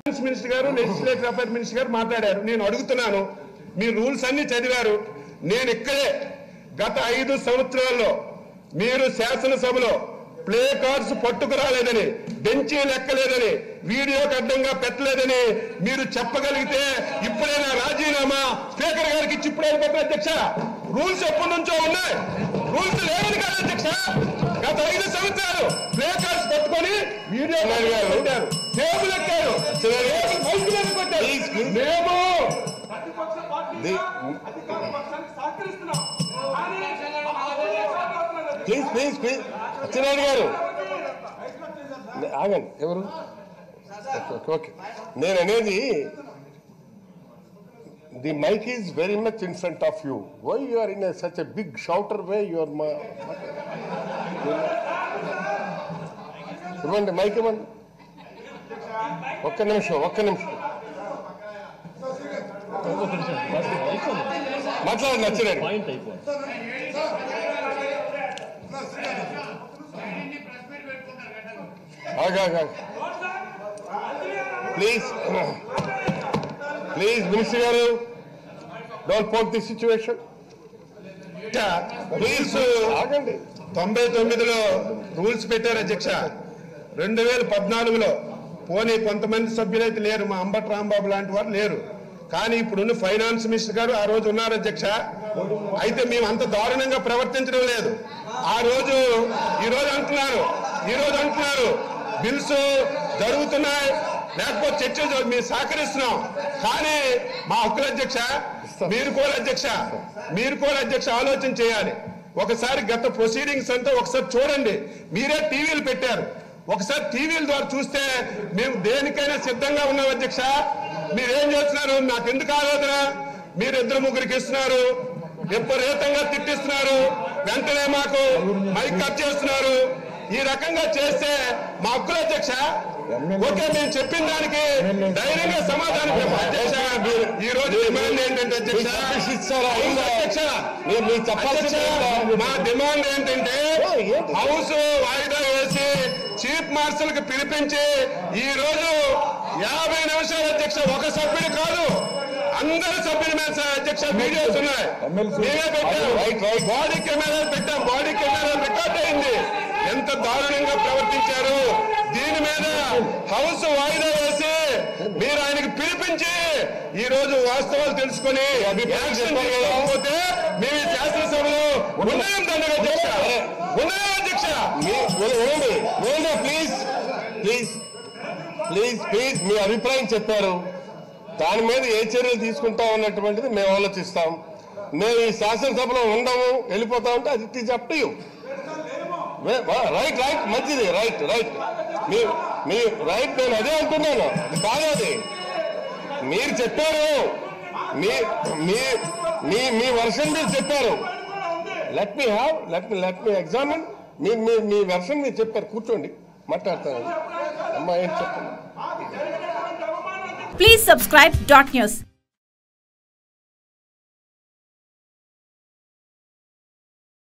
Finance minister గారు legislative affair minister గారు మాట్లాడారు నేను అడుగుతున్నాను మీ రూల్స్ అన్ని చదివారు నేను ఇక్కడే గత ఐదు సంవత్సరాల్లో మీరు శాసనసభలో ప్లే కార్డ్స్ పట్టుకురాలేదని బెంచీ లెక్కలేదని వీడియోకి అడ్డంగా పెట్టలేదని మీరు చెప్పగలిగితే ఇప్పుడైనా రాజీనామా స్పీకర్ గారికి ఇచ్చి ఇప్పుడే పెట్టిన అధ్యక్ష రూల్స్ ఎప్పటి నుంచో ఉన్నాయి రూల్స్ లేవని కాదు అధ్యక్ష గత ఐదు సంవత్సరాలు ప్లే కార్డ్స్ పట్టుకొని వీడియో పెట్టారు టేబుల్ ఎక్కారు టేబుల్ మైకులను కొట్టారు మేము ప్రతిపక్ష పార్టీ ది- అధికార పక్షానికి సహకరిస్తున్నాం కానీ మాట్లాడుతున్నారు ప్లీజ్ ప్లీజ్ ప్లీజ్ సత్యనారాయణ గారు ఆగండి ఎవరు ఓకే, ఓకే నేను అనేది the mic is very much in front of you why you are in such a big shouter way you are మా ఇవ్వండి మైక్ ఇవ్వండి ఒక్క నిమిషం ఒక్క నిమిషం మాట్లాడండి నచ్చినండి పాయింట్ అయిపోయింది ఆగు, ఆగు, ఆగు. ప్లీజ్ ప్లీజ్ మినిస్టర్ గారు don't pot the situation please ఆగండి తొంభై తొమ్మిదిలో రూల్స్ పెట్టారు అధ్యక్ష రెండు వేల పద్నాలుగులో పోనీ కొంతమంది సభ్యులైతే లేరు మా అంబట్ రాంబాబు లాంటి వారు లేరు కానీ ఇప్పుడున్న ఫైనాన్స్ మినిస్టర్ గారు ఆ రోజు ఉన్నారు అధ్యక్ష అయితే మేము అంత దారుణంగా ప్రవర్తించడం లేదు ఆ రోజు ఈ రోజు అంటున్నారు ఈ రోజు అంటున్నారు బిల్స్ జరుగుతున్నాయి లేకపోతే చర్చ జరు- మేము సహకరిస్తున్నాం కానీ మా హక్కుల అధ్యక్ష మీరు కూడా అధ్యక్ష మీరు కూడా అధ్యక్ష ఆలోచన చేయాలి ఒకసారి గత ప్రొసీడింగ్స్ అంతా ఒకసారి చూడండి మీరే టీవీలు పెట్టారు ఒకసారి టీవీల ద్వారా చూస్తే మేము దేనికైనా సిద్ధంగా ఉన్నాం అధ్యక్ష మీరేం చేస్తున్నారు నాకు ఎందుకు ఆలోచన మీరు ఇద్దరు ముగ్గురికి ఇస్తున్నారు విపరీతంగా తిట్టిస్తున్నారు వెంటనే మాకు మైక్ కట్ చేస్తున్నారు ఈ రకంగా చేస్తే మా హక్కుల అధ్యక్ష ఓకే మేము చెప్పిన దానికి ధైర్యంగా సమాధానం చెప్పాలి అధ్యక్ష ఈ రోజు డిమాండ్ ఏంటంటే అధ్యక్ష మీకు ఇచ్చారా? అవును అధ్యక్ష మీరు మీరు చెప్పాల్సింది అధ్యక్ష, మా డిమాండ్ ఏంటంటే హౌస్ వాయిదా వేసి చీఫ్ మార్షల్ కి పిలిపించి ఈ రోజు యాభై నిమిషాలు అధ్యక్ష ఒక సభ్యుడు కాదు అందరు సభ్యుల మీద సార్ అధ్యక్ష వీడియోస్ ఉన్నాయి మేమే పెట్టాం రైట్, రైట్. బాడీ కెమెరాలు పెట్టాం బాడీ కెమెరా రికార్డ్ అయింది ఎంత దారుణంగా ప్రవర్తించారు దీని మీద హౌస్ వాయిదా వేసి మీరు ఆయనకి పిలిపించి ఈ రోజు వాస్తవాలు తెలుసుకొని యాక్షన్ తీసుకోకపోతే మేము ఈ శాసనసభలో ఉన్నాం దండగ అధ్యక్ష ఉన్నాం అధ్యక్ష మీ- విన- వినండి వినండి ప్లీజ్ ప్లీజ్ ప్లీజ్ ప్లీజ్ మీ అభిప్రాయం చెప్పారు దాని మీద ఏ చర్యలు తీసుకుంటాం అన్నటువంటిది మేము ఆలోచిస్తాం మేము ఈ శాసనసభలో ఉండము వెళ్ళిపోతామంటే అది it is up to you right right మంచిది రైట్ రైట్ మీ మీ రైట్ నేను అదే అంటున్నాను అది కాదు అది మీరు చెప్పారు మీ మీ మీ మీ వర్షన్ మీరు చెప్పారు let me have let me let me examine మీ మీ మీ వెర్షన్ మీరు చెప్పారు కూర్చోండి మాట్లాడతాను అమ్మా ఏం చెప్పండి Please subscribe Dot News.